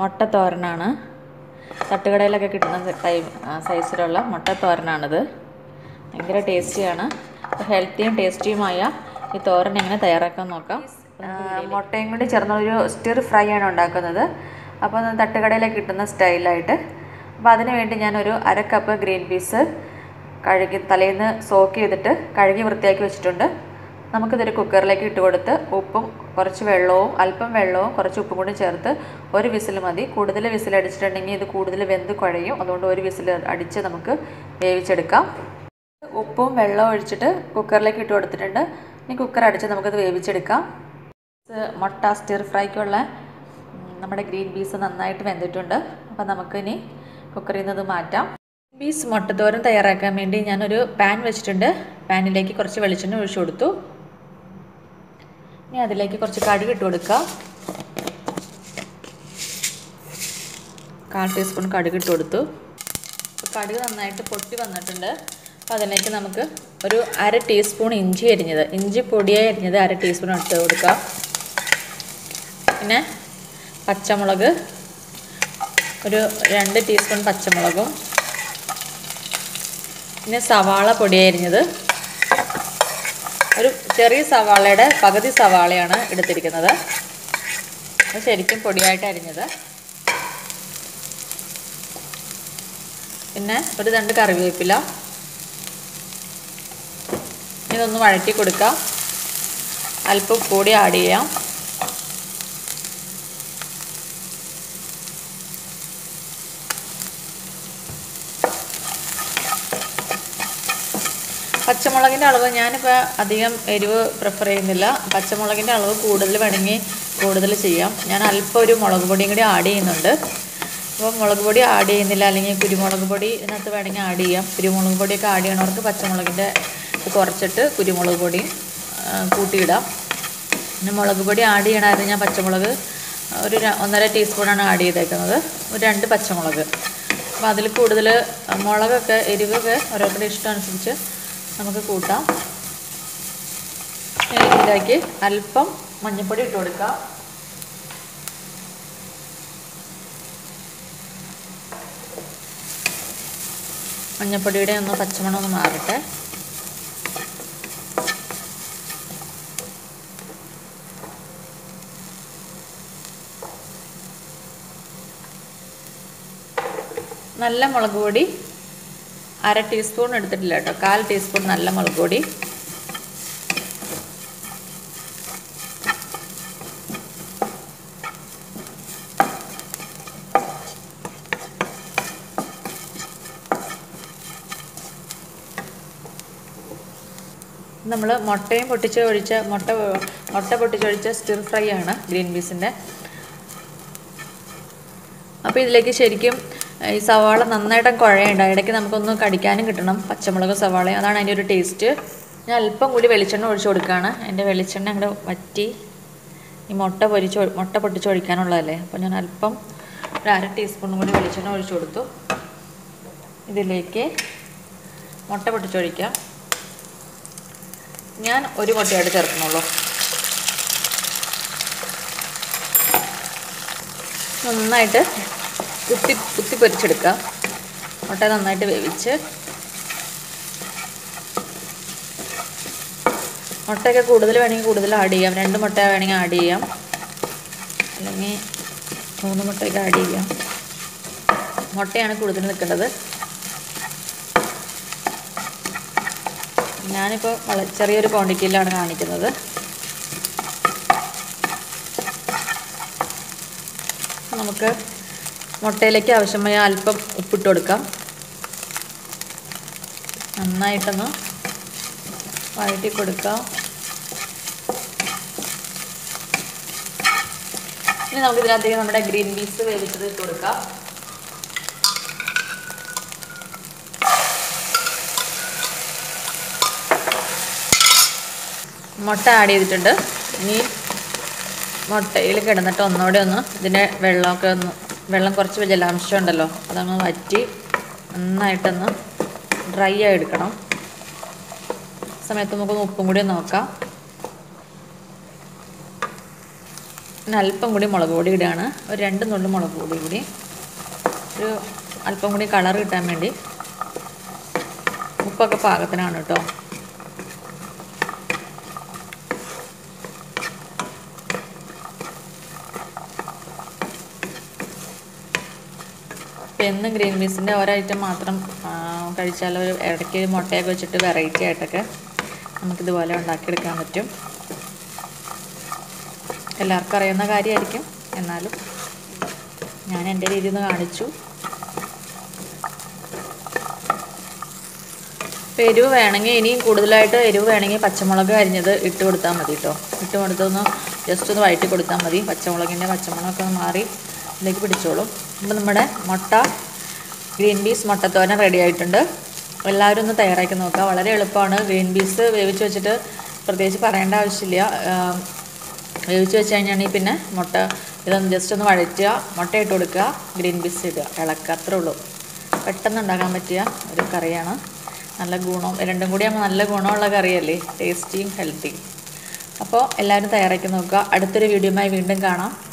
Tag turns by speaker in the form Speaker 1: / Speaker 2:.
Speaker 1: മുട്ടത്തോരനാണ് തട്ടുകടയിലൊക്കെ കിട്ടുന്ന ടൈം സൈസിലുള്ള മുട്ടത്തോരനാണിത് ഭയങ്കര ടേസ്റ്റിയാണ് ഹെൽത്തിയും ടേസ്റ്റിയുമായ ഈ തോരൻ എങ്ങനെ തയ്യാറാക്കാൻ നോക്കാം മുട്ടയും കൂടി ചേർന്നൊരു സ്റ്റിർ ഫ്രൈ ആണ് ഉണ്ടാക്കുന്നത് അപ്പോൾ അത് തട്ടുകടയിലൊക്കെ കിട്ടുന്ന സ്റ്റൈലായിട്ട് അപ്പോൾ അതിന് വേണ്ടി ഞാനൊരു അര കപ്പ് ഗ്രീൻ പീസ് കഴുകി തലേന്ന് സോക്ക് ചെയ്തിട്ട് കഴുകി വൃത്തിയാക്കി വെച്ചിട്ടുണ്ട് നമുക്കിതൊരു കുക്കറിലേക്ക് ഇട്ട് കൊടുത്ത് ഉപ്പും കുറച്ച് വെള്ളവും അല്പം വെള്ളവും കുറച്ച് ഉപ്പും കൂടി ചേർത്ത് ഒരു വിസിൽ മതി കൂടുതൽ വിസിൽ അടിച്ചിട്ടുണ്ടെങ്കിൽ ഇത് കൂടുതൽ വെന്ത് കുഴയും അതുകൊണ്ട് ഒരു വിസിൽ അടിച്ച് നമുക്ക് വേവിച്ചെടുക്കാം ഉപ്പും വെള്ളവും ഒഴിച്ചിട്ട് കുക്കറിലേക്ക് ഇട്ട് കൊടുത്തിട്ടുണ്ട് ഇനി കുക്കർ അടിച്ച് നമുക്കത് വേവിച്ചെടുക്കാം ഇത് മുട്ട സ്റ്റിർ ഫ്രൈക്കുള്ള ഉം, നമ്മുടെ ഗ്രീൻ പീസ് നന്നായിട്ട് വെന്തിട്ടുണ്ട് അപ്പോൾ നമുക്കിനി കുക്കറിൽ നിന്ന് ഇത് മാറ്റാം പീസ് മുട്ടത്തോരൻ തയ്യാറാക്കാൻ വേണ്ടി ഞാനൊരു പാൻ വെച്ചിട്ടുണ്ട് പാനിലേക്ക് കുറച്ച് വെളിച്ചെണ്ണ ഒഴിച്ചു കൊടുത്തു ഇനി അതിലേക്ക് കുറച്ച് കടുക് ഇട്ട് കൊടുക്കുക കാൽ ടീസ്പൂൺ കടുക് ഇട്ട് കൊടുത്തു അപ്പോൾ കടുക് നന്നായിട്ട് പൊട്ടി വന്നിട്ടുണ്ട് അപ്പോൾ അതിലേക്ക് നമുക്ക് ഒരു അര ടീസ്പൂൺ ഇഞ്ചി അരിഞ്ഞത് ഇഞ്ചി പൊടിയായി അരിഞ്ഞത് അര ടീസ്പൂൺ ഇട്ട് കൊടുക്കാം പിന്നെ പച്ചമുളക് ഒരു രണ്ട് ടീസ്പൂൺ പച്ചമുളകും പിന്നെ സവാള പൊടിയായി അരിഞ്ഞത് ഒരു ചെറിയ സവാളയുടെ പകുതി സവാളയാണ് എടുത്തിരിക്കുന്നത് അത് ശരിക്കും പൊടിയായിട്ട് അരിഞ്ഞത് പിന്നെ ഒരു രണ്ട് കറിവേപ്പില ഇതൊന്ന് വഴറ്റി കൊടുക്കാം അല്പം കൂടി ആഡ് ചെയ്യാം പച്ചമുളകിൻ്റെ അളവ് ഞാനിപ്പോൾ അധികം എരിവ് പ്രിഫർ ചെയ്യുന്നില്ല പച്ചമുളകിൻ്റെ അളവ് കൂടുതൽ വേണമെങ്കിൽ കൂടുതൽ ചെയ്യാം ഞാൻ അല്പം ഒരു മുളക് പൊടിയും കൂടി ആഡ് ചെയ്യുന്നുണ്ട് അപ്പോൾ മുളക് പൊടി ആഡ് ചെയ്യുന്നില്ല അല്ലെങ്കിൽ കുരുമുളക് പൊടി ഇതിനകത്ത് വേണമെങ്കിൽ ആഡ് ചെയ്യാം കുരുമുളക് പൊടിയൊക്കെ ആഡ് ചെയ്യണവർക്ക് പച്ചമുളകിൻ്റെ ഇത് കുറച്ചിട്ട് കുരുമുളക് പൊടിയും ആ, കൂട്ടിയിടാം പിന്നെ മുളക് പൊടി ആഡ് ചെയ്യണമായിരുന്നു ഞാൻ പച്ചമുളക് ഒരു ര- ഒന്നര ടീസ്പൂണാണ് ആഡ് ചെയ്തേക്കുന്നത് ഒരു രണ്ട് പച്ചമുളക് അപ്പോൾ അതിൽ കൂടുതൽ മുളകൊക്കെ എരിവൊക്കെ ഓരോരുത്തരുടെ ഇഷ്ടം അനുസരിച്ച് നമുക്ക് കൂട്ടാം ഇനി ഇതിലേക്ക് അല്പം മഞ്ഞൾപ്പൊടി ഇട്ട് കൊടുക്കാം മഞ്ഞൾപ്പൊടിയുടെ ഒന്ന് പച്ചമണം ഒന്ന് മാറട്ടെ നല്ല മുളക് പൊടി അര ടീസ്പൂൺ എടുത്തിട്ടില്ല കേട്ടോ കാൽ ടീസ്പൂൺ നല്ല മുളക് പൊടി നമ്മൾ മുട്ടയും പൊട്ടിച്ച് ഒഴിച്ച മുട്ട മുട്ട പൊട്ടിച്ചൊഴിച്ച സ്റ്റിർ ഫ്രൈ ആണ് ഗ്രീൻ പീസിൻ്റെ അപ്പോൾ ഇതിലേക്ക് ശരിക്കും ഈ സവാള നന്നായിട്ട് കുഴയുണ്ട് ഇടയ്ക്ക് നമുക്കൊന്ന് കടിക്കാനും കിട്ടണം പച്ചമുളക് സവാളയും അതാണ് അതിൻ്റെ ഒരു ടേസ്റ്റ് ഞാൻ അല്പം കൂടി വെളിച്ചെണ്ണ ഒഴിച്ചു കൊടുക്കുകയാണ് എൻ്റെ വെളിച്ചെണ്ണ അങ്ങോട്ട് വറ്റി ഈ മുട്ട പൊരിച്ച് ഒഴി- മുട്ട പൊട്ടിച്ച് ഒഴിക്കാനുള്ളതല്ലേ അപ്പോൾ ഞാൻ അല്പം ഒരു അര ടീസ്പൂണും കൂടി വെളിച്ചെണ്ണ ഒഴിച്ചു കൊടുത്തു ഇതിലേക്ക് മുട്ട പൊട്ടിച്ചൊഴിക്കാം ഞാൻ ഒരു മുട്ടയായിട്ട് ചേർക്കുന്നുള്ളൂ നന്നായിട്ട് കുത്തി കുത്തി പൊരിച്ചെടുക്കാം മുട്ട നന്നായിട്ട് വേവിച്ച് മുട്ടയൊക്കെ കൂടുതൽ വേണമെങ്കിൽ കൂടുതൽ ആഡ് ചെയ്യാം രണ്ട് മുട്ട വേണമെങ്കിൽ ആഡ് ചെയ്യാം അല്ലെങ്കിൽ മൂന്ന് മുട്ടയൊക്കെ ആഡ് ചെയ്യാം മുട്ടയാണ് കൂടുതൽ നിൽക്കേണ്ടത് ഞാനിപ്പോൾ വളരെ ചെറിയൊരു ക്വാണ്ടിറ്റിയിലാണ് കാണിക്കുന്നത് നമുക്ക് മുട്ടയിലേക്ക് ആവശ്യമായ അല്പം ഉപ്പിട്ട് കൊടുക്കാം നന്നായിട്ടൊന്ന് വഴറ്റി കൊടുക്കാം ഇനി നമുക്ക് ഇതിനകത്തേക്ക് നമ്മുടെ ഗ്രീൻ പീസ് വേവിച്ചത് ഇട്ട് കൊടുക്കാം മുട്ട ആഡ് ചെയ്തിട്ടുണ്ട് ഇനി മുട്ടയിൽ കിടന്നിട്ട് ഒന്നുകൂടെ ഒന്ന് ഇതിൻ്റെ വെള്ളമൊക്കെ ഒന്ന് വെള്ളം കുറച്ച് ജലാംശം ഉണ്ടല്ലോ അതങ്ങ് വറ്റി നന്നായിട്ടൊന്ന് ഡ്രൈ ആയി എടുക്കണം ആ സമയത്ത് നമുക്കൊന്ന് ഉപ്പും കൂടി നോക്കാം പിന്നെ അല്പം കൂടി മുളക് പൊടി ഇടുകയാണ് ഒരു രണ്ട് നുള്ളു മുളക് പൊടി കൂടി ഒരു അല്പം കൂടി കളർ കിട്ടാൻ വേണ്ടി ഉപ്പൊക്കെ പാകത്തിനാണ് കേട്ടോ ഇപ്പം എന്നും ഗ്രീൻ പീസിൻ്റെ ഓരോ ഐറ്റം മാത്രം കഴിച്ചാൽ ഒരു ഇടയ്ക്ക് മുട്ടയൊക്കെ വെച്ചിട്ട് വെറൈറ്റി ആയിട്ടൊക്കെ നമുക്കിതുപോലെ ഉണ്ടാക്കിയെടുക്കാൻ പറ്റും എല്ലാവർക്കും അറിയുന്ന കാര്യമായിരിക്കും എന്നാലും ഞാൻ എൻ്റെ രീതിയിൽ നിന്ന് കാണിച്ചു ഇപ്പോൾ എരിവ് വേണമെങ്കിൽ ഇനിയും കൂടുതലായിട്ട് എരിവ് വേണമെങ്കിൽ പച്ചമുളക് അരിഞ്ഞത് ഇട്ട് കൊടുത്താൽ മതി കേട്ടോ ഇട്ട് കൊടുത്തൊന്ന് ജസ്റ്റ് ഒന്ന് വഴറ്റി കൊടുത്താൽ മതി പച്ചമുളകിൻ്റെ പച്ചമുളകൊക്കെ ഒന്ന് മാറി ഇതിലേക്ക് പിടിച്ചോളും അപ്പോൾ നമ്മുടെ മുട്ട ഗ്രീൻ പീസ് മുട്ടത്തോരൻ റെഡി ആയിട്ടുണ്ട് എല്ലാവരും ഒന്ന് തയ്യാറാക്കി നോക്കുക വളരെ എളുപ്പമാണ് ഗ്രീൻ പീസ് വേവിച്ച് വെച്ചിട്ട് പ്രത്യേകിച്ച് പറയേണ്ട ആവശ്യമില്ല വേവിച്ച് വെച്ച് കഴിഞ്ഞാണെങ്കിൽ പിന്നെ മുട്ട ഇതൊന്ന് ജസ്റ്റ് ഒന്ന് വഴറ്റുക മുട്ട ഇട്ട് കൊടുക്കുക ഗ്രീൻ പീസ് ഇടുക ഇളക്കുക അത്രേ ഉള്ളൂ പെട്ടെന്ന് ഉണ്ടാക്കാൻ പറ്റിയ ഒരു കറിയാണ് നല്ല ഗുണം രണ്ടും കൂടി ആകുമ്പോൾ നല്ല ഗുണമുള്ള കറിയല്ലേ ടേസ്റ്റിയും ഹെൽത്തിയും അപ്പോൾ എല്ലാവരും തയ്യാറാക്കി നോക്കുക അടുത്തൊരു വീഡിയോയുമായി വീണ്ടും കാണാം